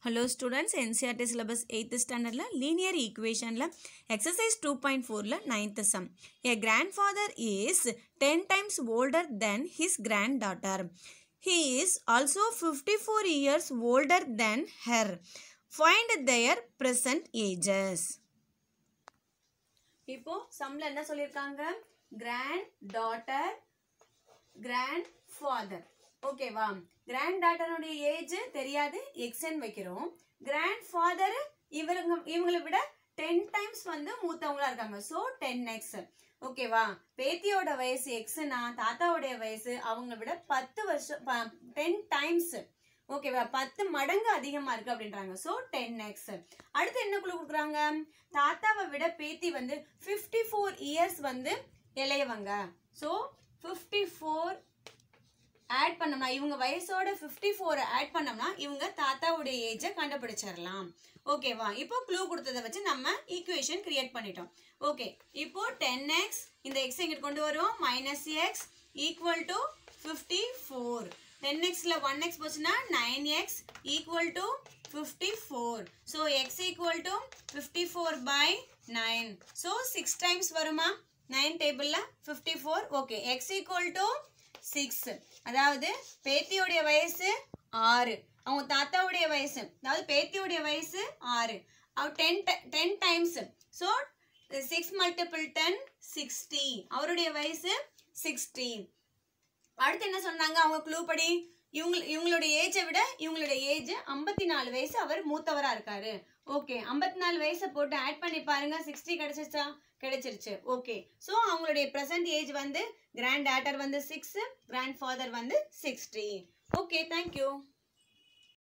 hello students NCERT syllabus eight ஸ்டாண்டர்டில் linear ஈக்குவேஷனில் exercise two point ஃபோரில் ninth sum a grandfather is ten times older than his granddaughter he is also fifty four years older than her find their present ages இப்போ சம்ல என்ன சொல்லியிருக்காங்க granddaughter grandfather ஓகேவா கிராண்ட் டாட்டருடைய age தெரியாது எக்ஸ்என் வைக்கிறோம் கிராண்ட் ஃபாதர் இவருங்க இவங்களை விட டென் டைம்ஸ் வந்து மூத்தவங்களா இருக்காங்க ஸோ டென் எக்ஸ் ஓகேவா பேத்தியோட வயசு எக்ஸ்னா தாத்தாவுடைய வயசு அவங்கள விட பத்து வருஷம் டென் டைம்ஸ் ஓகேவா பத்து மடங்கு அதிகமா இருக்கு அப்படின்றாங்க ஸோ டென் எக்ஸ் அடுத்து என்ன குழு கொடுக்குறாங்க தாத்தாவை விட பேத்தி வந்து ஃபிஃப்டி ஃபோர் இயர்ஸ் வந்து இளையவங்க ஸோ ஃபிஃப்டி ஃபோர் ஆட் பண்ணோம்னா இவங்க வயசோட ஃபிஃப்டி ஃபோர் ஆட் பண்ணோம்னா இவங்க தாத்தாவுடைய ஏஜை கண்டுபிடிச்சிடலாம் ஓகேவா இப்போ க்ளூ கொடுத்ததை வச்சு நம்ம ஈக்குவேஷன் கிரியேட் பண்ணிட்டோம் ஓகே இப்போ டென் எக்ஸ் இந்த எக்ஸ் எங்கிட்ட கொண்டு வருவோம் minus x equal to fifty four ten எக்ஸில் ஒன் எக்ஸ் போச்சுன்னா nine x equal to fifty four so x equal to fifty four by nine so six times வருமா nine டேபிளில் fifty four okay x equal to six அதாவது பேத்தியோடைய வயசு ஆறு அவங்க தாத்தாவுடைய வயசு அதாவது பேத்தியோடைய வயசு ஆறு அவ ten ten times so six multiple ten sixty அவருடைய வயசு சிக்ஸ்டி அடுத்து என்ன சொன்னாங்க அவங்க க்ளூ படி இவங்க இவங்களுடைய ஏஜை விட இவங்களுடைய ஏஜ் ஐம்பத்தி நாலு வயசு அவர் மூத்தவரா இருக்காரு ஓகே ஐம்பத்தி நாலு வயசை போட்டு ஆட் பண்ணி பாருங்க சிக்ஸ்டி கிடைச்சிருச்சா கிடைச்சிருச்சு ஓகே ஸோ அவங்களுடைய ப்ரெசன்ட் ஏஜ் வந்து கிராண்ட் டாட்டர் வந்து சிக்ஸ் கிராண்ட் ஃபாதர் வந்து சிக்ஸ்டி ஓகே தேங்க்யூ